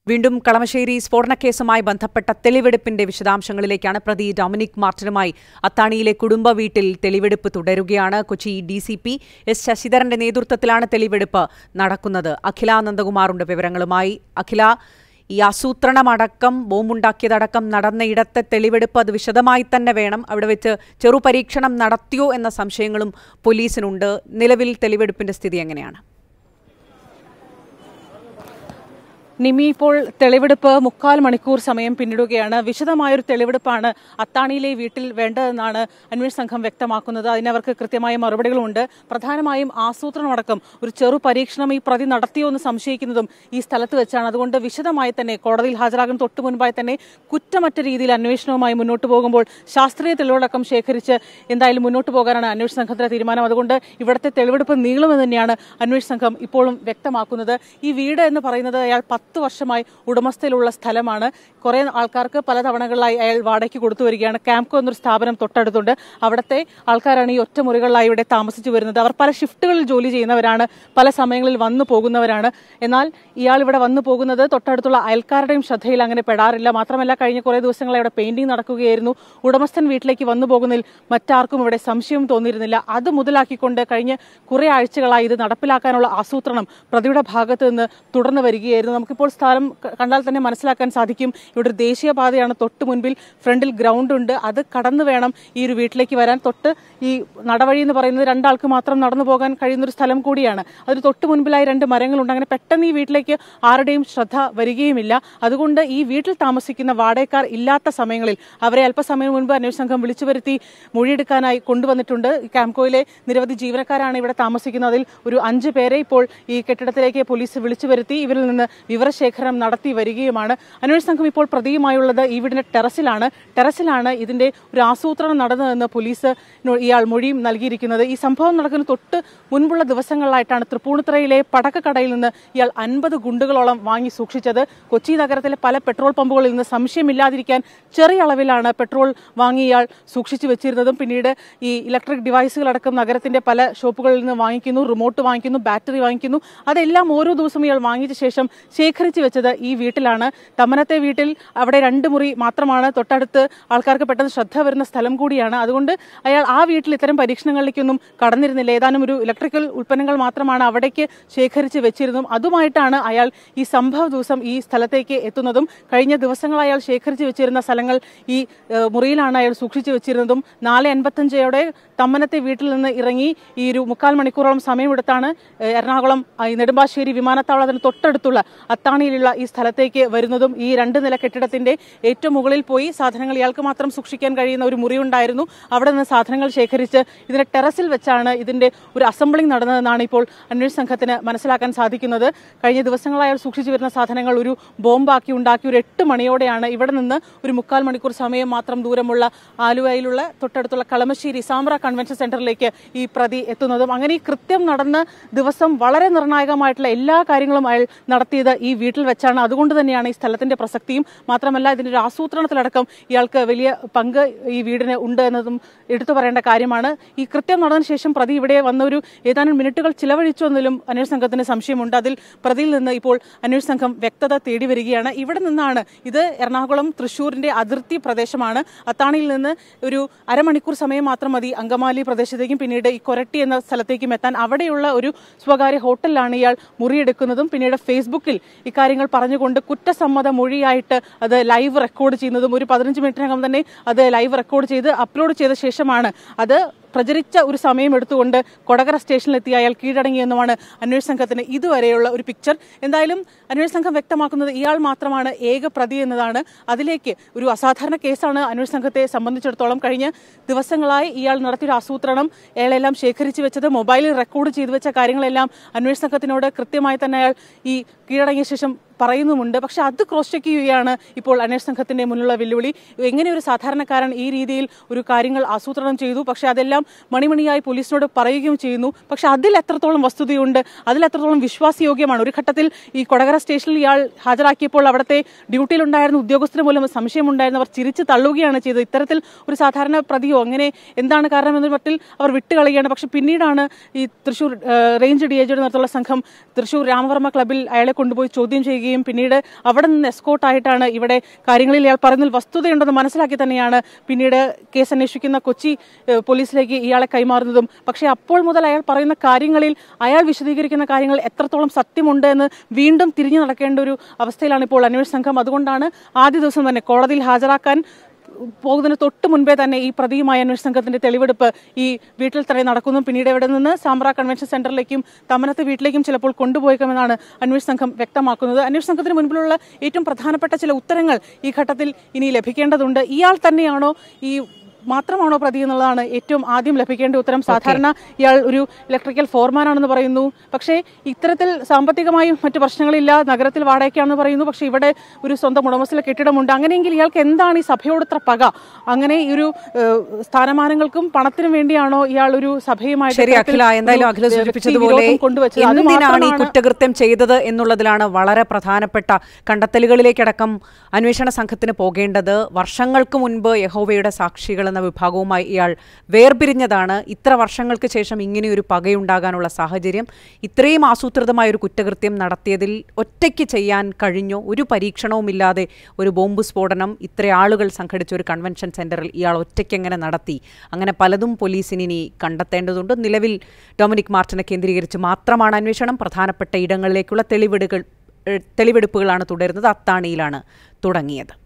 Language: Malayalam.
വീണ്ടും കളമശ്ശേരി സ്ഫോടനക്കേസുമായി ബന്ധപ്പെട്ട തെളിവെടുപ്പിന്റെ വിശദാംശങ്ങളിലേക്കാണ് പ്രതി ഡൊമിനിക് മാർട്ടിനുമായി അത്താണിയിലെ കുടുംബ വീട്ടിൽ തെളിവെടുപ്പ് തുടരുകയാണ് Kochi D C P S ശശിധരന്റെ നേതൃത്വത്തിലാണ് തെളിവെടുപ്പ് നടക്കുന്നത് അഖില നന്ദകുമാറുണ്ട് വിവരങ്ങളുമായി അഖില ഈ ആസൂത്രണമടക്കം ബോംബുണ്ടാക്കിയതടക്കം നടന്നയിടത്തെ തെളിവെടുപ്പ് അത് വിശദമായി തന്നെ വേണം അവിടെ വെച്ച് ചെറു പരീക്ഷണം നടത്തിയോ എന്ന സംശയങ്ങളും പോലീസിനുണ്ട് നിലവിൽ തെളിവെടുപ്പിന്റെ സ്ഥിതി എങ്ങനെയാണ് നിമി ഇപ്പോൾ തെളിവെടുപ്പ് മുക്കാൽ മണിക്കൂർ സമയം പിന്നിടുകയാണ് വിശദമായൊരു തെളിവെടുപ്പാണ് അത്താണിയിലെ വീട്ടിൽ വേണ്ടതെന്നാണ് അന്വേഷണ സംഘം വ്യക്തമാക്കുന്നത് അതിനവർക്ക് കൃത്യമായ മറുപടികളുമുണ്ട് പ്രധാനമായും ആസൂത്രണമടക്കം ഒരു ചെറു പരീക്ഷണം ഈ പ്രതി നടത്തിയോ എന്ന് സംശയിക്കുന്നതും ഈ സ്ഥലത്ത് വെച്ചാണ് അതുകൊണ്ട് വിശദമായി തന്നെ കോടതിയിൽ ഹാജരാകുന്ന തൊട്ടു മുൻപായി തന്നെ കുറ്റമറ്റ രീതിയിൽ അന്വേഷണവുമായി മുന്നോട്ട് പോകുമ്പോൾ ശാസ്ത്രീയ തെളിവുകളടക്കം ശേഖരിച്ച് എന്തായാലും മുന്നോട്ട് പോകാനാണ് അന്വേഷണ സംഘത്തിന്റെ തീരുമാനം അതുകൊണ്ട് ഇവിടുത്തെ തെളിവെടുപ്പ് നീളുമെന്ന് തന്നെയാണ് അന്വേഷണ സംഘം ഇപ്പോഴും വ്യക്തമാക്കുന്നത് ഈ വീട് എന്ന് പറയുന്നത് അയാൾ പത്ത് വർഷമായി ഉടമസ്ഥയിലുള്ള സ്ഥലമാണ് കുറെ ആൾക്കാർക്ക് പല തവണകളിലായി അയാൾ വാടകയ്ക്ക് കൊടുത്തു വരികയാണ് ക്യാംകോ എന്നൊരു സ്ഥാപനം തൊട്ടടുത്തുണ്ട് അവിടുത്തെ ആൾക്കാരാണ് ഈ ഒറ്റ മുറികളിലായി ഇവിടെ താമസിച്ചു വരുന്നത് അവർ പല ഷിഫ്റ്റുകളിൽ ജോലി ചെയ്യുന്നവരാണ് പല സമയങ്ങളിൽ വന്നു പോകുന്നവരാണ് എന്നാൽ ഇയാൾ ഇവിടെ വന്നു പോകുന്നത് തൊട്ടടുത്തുള്ള അയൽക്കാരുടെയും ശ്രദ്ധയിൽ അങ്ങനെ പെടാറില്ല മാത്രമല്ല കഴിഞ്ഞ കുറേ ദിവസങ്ങളായി ഇവിടെ പെയിന്റിംഗ് നടക്കുകയായിരുന്നു ഉടമസ്ഥൻ വീട്ടിലേക്ക് വന്നു പോകുന്നതിൽ മറ്റാർക്കും ഇവിടെ സംശയം തോന്നിയിരുന്നില്ല അത് മുതലാക്കിക്കൊണ്ട് കഴിഞ്ഞ കുറേ ആഴ്ചകളായി ഇത് നടപ്പിലാക്കാനുള്ള ആസൂത്രണം പ്രതിയുടെ ഭാഗത്ത് നിന്ന് തുടർന്ന് വരികയായിരുന്നു നമുക്കിപ്പോൾ സ്ഥലം ക- കണ്ടാൽ തന്നെ മനസ്സിലാക്കാൻ സാധിക്കും ഇവിടെ ഒരു ദേശീയപാതയാണ് തൊട്ട് മുൻപിൽ ഫ്രണ്ടിൽ ഗ്രൗണ്ട് ഉണ്ട് അത് കടന്നു വേണം ഈ ഒരു വീട്ടിലേക്ക് വരാൻ തൊട്ട് ഈ നടവഴി എന്ന് പറയുന്നത് രണ്ടാൾക്ക് മാത്രം നടന്നു പോകാൻ കഴിയുന്ന ഒരു സ്ഥലം കൂടിയാണ് അതിന് തൊട്ട് മുൻപിലായി രണ്ട് മരങ്ങളുണ്ട് അങ്ങനെ പെട്ടെന്ന് ഈ വീട്ടിലേക്ക് ആരുടെയും ശ്രദ്ധ വരികയുമില്ല അതുകൊണ്ട് ഈ വീട്ടിൽ താമസിക്കുന്ന വാടകക്കാർ ഇല്ലാത്ത സമയങ്ങളിൽ അവരെ അല്പസമയം മുൻപ് അന്വേഷണ സംഘം വിളിച്ചു വരുത്തി മൊഴിയെടുക്കാനായി കൊണ്ടുവന്നിട്ടുണ്ട് ഈ ക്യാംകോയിലെ നിരവധി ജീവനക്കാരാണ് ഇവിടെ താമസിക്കുന്നത് അതിൽ ഒരു അഞ്ച് പേരെ ഇപ്പോൾ ഈ കെട്ടിടത്തിലേക്ക് പോലീസ് വിളിച്ചു വരുത്തി ഇവരിൽ നിന്ന് വിവരശേഖരണം നടത്തി വരികയുമാണ് അന്വേഷണ സംഘം ഇപ്പോൾ പ്രതിയുമായുള്ളത് ഈ വീടിന്റെ ടെറസിലാണ് ടെറസിലാണ് ഇതിന്റെ ഒരു ആസൂത്രണം നടന്നതെന്ന് പോലീസ് നോ- ഇയാൾ മൊഴിയും നൽകിയിരിക്കുന്നത് ഈ സംഭവം നടക്കുന്ന തൊട്ട് മുൻപുള്ള ദിവസങ്ങളിലായിട്ടാണ് തൃപ്പൂണിത്തുറയിലെ പടക്കക്കടയിൽ നിന്ന് ഇയാൾ അൻപത് ഗുണ്ടുകളോളം വാങ്ങി സൂക്ഷിച്ചത് കൊച്ചി നഗരത്തിലെ പല പെട്രോൾ പമ്പുകളിൽ നിന്ന് സംശയമില്ലാതിരിക്കാൻ ചെറിയ അളവിലാണ് പെട്രോൾ വാങ്ങി ഇയാൾ സൂക്ഷിച്ചു വെച്ചിരുന്നതും പിന്നീട് ഈ ഇലക്ട്രിക് ഡിവൈസുകളടക്കം നഗരത്തിന്റെ പല ഷോപ്പുകളിൽ നിന്ന് വാങ്ങിക്കുന്നു റിമോട്ട് വാങ്ങിക്കുന്നു ബാറ്ററി വാങ്ങിക്കുന്നു അതെല്ലാം ഓരോ ദിവസം ഇയാൾ വാങ്ങിച്ച ശേഷം ശേഖരിച്ചു വെച്ചത് ഈ വീട്ടിലാണ് തമ്മനത്തെ വീട്ടിൽ അവിടെ രണ്ട് മുറി മാത്രമാണ് തൊട്ടടുത്ത് ആൾക്കാർക്ക് പെട്ടെന്ന് ശ്രദ്ധ വരുന്ന സ്ഥലം കൂടിയാണ് അതുകൊണ്ട് അയാൾ ആ വീട്ടിൽ ഇത്തരം പരീക്ഷണങ്ങളിലേക്കൊന്നും കടന്നിരുന്നില്ല ഏതാനും ഒരു ഇലക്ട്രിക്കൽ ഉൽപ്പന്നങ്ങൾ മാത്രമാണ് അവിടേക്ക് ശേഖരിച്ച് വെച്ചിരുന്നതും അതുമായിട്ടാണ് അയാൾ ഈ സംഭവ ദിവസം ഈ സ്ഥലത്തേക്ക് എത്തുന്നതും കഴിഞ്ഞ ദിവസങ്ങൾ അയാൾ ശേഖരിച്ച് വെച്ചിരുന്ന സ്ഥലങ്ങൾ ഈ ഏഹ്, മുറിയിലാണ് അയാൾ സൂക്ഷിച്ചു വെച്ചിരുന്നതും നാല് അൻപത്തഞ്ചോടെ തമ്മനത്തെ വീട്ടിൽ നിന്ന് ഇറങ്ങി ഈ ഒരു മുക്കാൽ മണിക്കൂറോളം സമയമെടുത്താണ് ഏഹ്, എറണാകുളം ആ, ഈ നെടുമ്പാശ്ശേരി വിമാനത്താവളത്തിന് തൊട്ടടുത്തുള്ള അത്താണിയിലുള്ള ഈ സ്ഥലത്തേക്ക് വരുന്നതും ഈ രണ്ട് നില കെട്ടിടത്തിന്റെ ഏറ്റവും മുകളിൽ പോയി സാധനങ്ങൾ ഇയാൾക്ക് മാത്രം സൂക്ഷിക്കാൻ കഴിയുന്ന ഒരു മുറി ഉണ്ടായിരുന്നു അവിടെ നിന്ന് സാധനങ്ങൾ ശേഖരിച്ച് ഇതിന്റെ ടെറസിൽ വെച്ചാണ് ഇതിന്റെ ഒരു അസംബ്ലിംഗ് നടന്നതെന്നാണ് ഇപ്പോൾ അന്വേഷണ സംഘത്തിന് മനസ്സിലാക്കാൻ സാധിക്കുന്നത് കഴിഞ്ഞ ദിവസങ്ങളായി അയാൾ സൂക്ഷിച്ചു വരുന്ന സാധനങ്ങൾ ഒരു ബോംബാക്കി ഉണ്ടാക്കി ഒരു എട്ട് മണിയോടെയാണ് ഇവിടെ നിന്ന് ഒരു മുക്കാൽ മണിക്കൂർ സമയം മാത്രം ദൂരമുള്ള ആലുവയിലുള്ള തൊട്ടടുത്തുള്ള കളമശ്ശേരി സാമ്ര കൺവെൻഷൻ സെന്ററിലേക്ക് ഈ പ്രതി എത്തുന്നതും അങ്ങനെ ഈ കൃത്യം നടന്ന ദിവസം വളരെ നിർണായകമായിട്ടുള്ള എല്ലാ കാര്യങ്ങളും അയാൾ നടത്തിയത് ഈ വീട്ടിൽ വെച്ചാണ് അതുകൊണ്ട് തന്നെയാണ് ഈ സ്ഥലത്തിന്റെ പ്രസക്തിയും മാത്രമല്ല ഇതിന്റെ ഒരു ആസൂത്രണത്തിലടക്കം ഇയാൾക്ക് വലിയ പങ്ക് ഈ വീടിന് ഉണ്ട് എന്നതും എടുത്തു പറയേണ്ട കാര്യമാണ് ഈ കൃത്യം നടന്നതിന് ശേഷം പ്രതി ഇവിടെ വന്ന ഒരു ഏതാനും മിനിറ്റുകൾ ചിലവഴിച്ചു എന്നതിലും അന്വേഷണ സംഘത്തിന് സംശയമുണ്ട് അതിൽ പ്രതിയിൽ നിന്ന് ഇപ്പോൾ അന്വേഷണ സംഘം വ്യക്തത തേടി വരികയാണ് ഇവിടെ നിന്നാണ് ഇത് എറണാകുളം തൃശ്ശൂരിന്റെ അതിർത്തി പ്രദേശമാണ് അത്താണിയിൽ നിന്ന് ഒരു അരമണിക്കൂർ സമയം മാത്രം മതി അങ്കമാലി പ്രദേശത്തേക്കും പിന്നീട് ഈ കൊരട്ടി എന്ന സ്ഥലത്തേക്കും എത്താൻ അവിടെയുള്ള ഒരു സ്വകാര്യ ഹോട്ടലിലാണ് ഇയാൾ മുറിയെടുക്കുന്നതും പിന്നീട് ഫേസ്ബുക്കിൽ ഇക്കാര്യങ്ങൾ പറഞ്ഞുകൊണ്ട് കുറ്റസമ്മത മൊഴിയായിട്ട് അത് ലൈവ് റെക്കോർഡ് ചെയ്യുന്നതും ഒരു പതിനഞ്ച് മിനിറ്റിനകം തന്നെ അത് ലൈവ് റെക്കോർഡ് ചെയ്ത് അപ്ലോഡ് ചെയ്ത ശേഷമാണ് അത് പ്രചരിച്ച ഒരു സമയം എടുത്തുകൊണ്ട് കൊടകര സ്റ്റേഷനിലെത്തി അയാൾ കീഴടങ്ങിയെന്നുമാണ് അന്വേഷണ സംഘത്തിന് ഇതുവരെയുള്ള ഒരു പിക്ചർ എന്തായാലും അന്വേഷണ സംഘം വ്യക്തമാക്കുന്നത് ഇയാൾ മാത്രമാണ് ഏക പ്രതി എന്നതാണ് അതിലേക്ക് ഒരു അസാധാരണ കേസാണ് അന്വേഷണ സംഘത്തെ സംബന്ധിച്ചിടത്തോളം കഴിഞ്ഞ ദിവസങ്ങളായി ഇയാൾ നടത്തിയൊരു ആസൂത്രണം അയാളെല്ലാം ശേഖരിച്ചു വെച്ചത് മൊബൈലിൽ റെക്കോർഡ് ചെയ്തു വെച്ച കാര്യങ്ങളെല്ലാം അന്വേഷണ സംഘത്തിനോട് കൃത്യമായി തന്നെ അയാൾ ഈ കീഴടങ്ങിയ ശേഷം പറയുന്നുമുണ്ട് പക്ഷെ അത് ക്രോസ് ചെക്ക് ചെയ്യുകയാണ് ഇപ്പോൾ അന്വേഷണ സംഘത്തിന്റെ മുന്നിലുള്ള വെല്ലുവിളി എങ്ങനെ ഒരു സാധാരണക്കാരൻ ഈ രീതിയിൽ ഒരു കാര്യങ്ങൾ ആസൂത്രണം ചെയ്തു പക്ഷെ അതെല്ലാം മണിമണിയായി പോലീസിനോട് പറയുകയും ചെയ്യുന്നു പക്ഷെ അതിൽ എത്രത്തോളം വസ്തുതയുണ്ട് അതിൽ എത്രത്തോളം വിശ്വാസയോഗ്യമാണ് ഒരു ഘട്ടത്തിൽ ഈ കൊടകര സ്റ്റേഷനിൽ ഇയാൾ ഹാജരാക്കിയപ്പോൾ അവിടുത്തെ ഡ്യൂട്ടിയിലുണ്ടായിരുന്ന ഉദ്യോഗസ്ഥന് പോലും സംശയമുണ്ടായിരുന്നവർ ചിരിച്ചു തള്ളുകയാണ് ചെയ്തത് ഇത്തരത്തിൽ ഒരു സാധാരണ പ്രതിയോ അങ്ങനെ എന്താണ് കാരണം എന്ന മട്ടിൽ അവർ വിട്ടുകളയുകയാണ് പക്ഷെ പിന്നീടാണ് ഈ തൃശൂർ ഏഹ്, റേഞ്ച് ഡി എജിയുടെ നേതൃത്വമുള്ള സംഘം തൃശൂർ രാമവർമ്മ ക്ലബിൽ അയാളെ കൊണ്ടുപോയി ചോദ്യം ചെയ്യുകയും വരികയും പിന്നീട് അവിടെ നിന്ന് എസ്കോട്ടായിട്ടാണ് ഇവിടെ കാര്യങ്ങളിൽ ഇയാൾ പറയുന്നതിൽ വസ്തുതയുണ്ടെന്ന് മനസ്സിലാക്കി തന്നെയാണ് പിന്നീട് കേസ് അന്വേഷിക്കുന്ന കൊച്ചി ഏഹ്, പോലീസിലേക്ക് ഇയാളെ കൈമാറുന്നതും പക്ഷേ അപ്പോൾ മുതൽ അയാൾ പറയുന്ന കാര്യങ്ങളിൽ അയാൾ വിശദീകരിക്കുന്ന കാര്യങ്ങൾ എത്രത്തോളം സത്യമുണ്ട് എന്ന് വീണ്ടും തിരിഞ്ഞു നടക്കേണ്ട ഒരു അവസ്ഥയിലാണ് ഇപ്പോൾ അന്വേഷണ സംഘം അതുകൊണ്ടാണ് ആദ്യ ദിവസം തന്നെ കോടതിയിൽ ഹാജരാക്കാൻ പോകുന്നതിന് തൊട്ട് മുൻപേ തന്നെ ഈ പ്രതിയുമായ അന്വേഷണ സംഘത്തിന്റെ തെളിവെടുപ്പ് ഈ വീട്ടിൽ തന്നെ നടക്കുന്നു പിന്നീട് ഇവിടെ നിന്ന് സാമ്പ്ര കൺവെൻഷൻ സെന്ററിലേക്കും തമനത്ത് വീട്ടിലേക്കും ചിലപ്പോൾ കൊണ്ടുപോയേക്കുമെന്നാണ് അന്വേഷണ സംഘം വ്യക്തമാക്കുന്നത് അന്വേഷണ സംഘത്തിന് മുൻപിലുള്ള ഏറ്റവും പ്രധാനപ്പെട്ട ചില ഉത്തരങ്ങൾ ഈ ഘട്ടത്തിൽ ഇനി ലഭിക്കേണ്ടതുണ്ട് ഇയാൾ തന്നെയാണോ ഈ മാത്രമാണോ പ്രതി എന്നുള്ളതാണ് ഏറ്റവും ആദ്യം ലഭിക്കേണ്ട ഉത്തരം സാധാരണ ഇയാൾ ഒരു ഇലക്ട്രിക്കൽ ഫോർമാനാണെന്ന് പറയുന്നു പക്ഷേ ഇത്തരത്തിൽ സാമ്പത്തികമായും മറ്റു പ്രശ്നങ്ങളില്ല നഗരത്തിൽ വാടകയ്ക്കാണെന്ന് പറയുന്നു പക്ഷേ ഇവിടെ ഒരു സ്വന്തം ഉടമസ്ഥല കെട്ടിടമുണ്ട് അങ്ങനെയെങ്കിൽ ഇയാൾക്ക് എന്താണ് ഈ സഭയോട് ഇത്ര പക അങ്ങനെ ഈ ഒരു ഏഹ്, സ്ഥാനമാനങ്ങൾക്കും പണത്തിനും വേണ്ടിയാണോ ഇയാൾ ഒരു സഭയുമായിട്ട് ശരി ഇത്തരത്തിൽ അഖില എന്തായാലും ഒരു അഖില വ്യക്തി സൂചിപ്പിച്ചതുപോലെ വിരോധം കൊണ്ടുവച്ചത് അത് എന്തിനാണ് ഈ മാത്രമാണ് കുറ്റകൃത്യം ചെയ്തത് എന്നുള്ളതിലാണ് വളരെ പ്രധാനപ്പെട്ട കണ്ടെത്തലുകളിലേക്കടക്കം അന്വേഷണ സംഘത്തിന് പോകേണ്ടത് വർഷങ്ങൾക്ക് മുൻപ് യഹോവയുടെ സാക്ഷികൾ എന്ന വിഭാഗവുമായി ഇയാൾ വേർപിരിഞ്ഞതാണ് ഇത്ര വർഷങ്ങൾക്ക് ശേഷം ഇങ്ങനെയൊരു പകയുണ്ടാകാനുള്ള സാഹചര്യം ഇത്രയും ആസൂത്രിതമായ ഒരു കുറ്റകൃത്യം നടത്തിയതിൽ ഒറ്റയ്ക്ക് ചെയ്യാൻ കഴിഞ്ഞോ ഒരു പരീക്ഷണവുമില്ലാതെ ഒരു ബോംബ് സ്ഫോടനം ഇത്ര ആളുകൾ സംഘടിച്ച ഒരു കൺവെൻഷൻ സെന്ററിൽ ഇയാൾ ഒറ്റയ്ക്ക് എങ്ങനെ നടത്തി അങ്ങനെ പലതും പോലീസിന് ഇനി കണ്ടെത്തേണ്ടതുണ്ട് നിലവിൽ ഡൊമിനിക് മാർട്ടിനെ കേന്ദ്രീകരിച്ച് മാത്രമാണ് അന്വേഷണം പ്രധാനപ്പെട്ട ഇടങ്ങളിലേക്കുള്ള തെളിവെടുകൾ ഏഹ് തെളിവെടുപ്പുകളാണ് തുടരുന്നത് അത്താണിയിലാണ് തുടങ്ങിയത്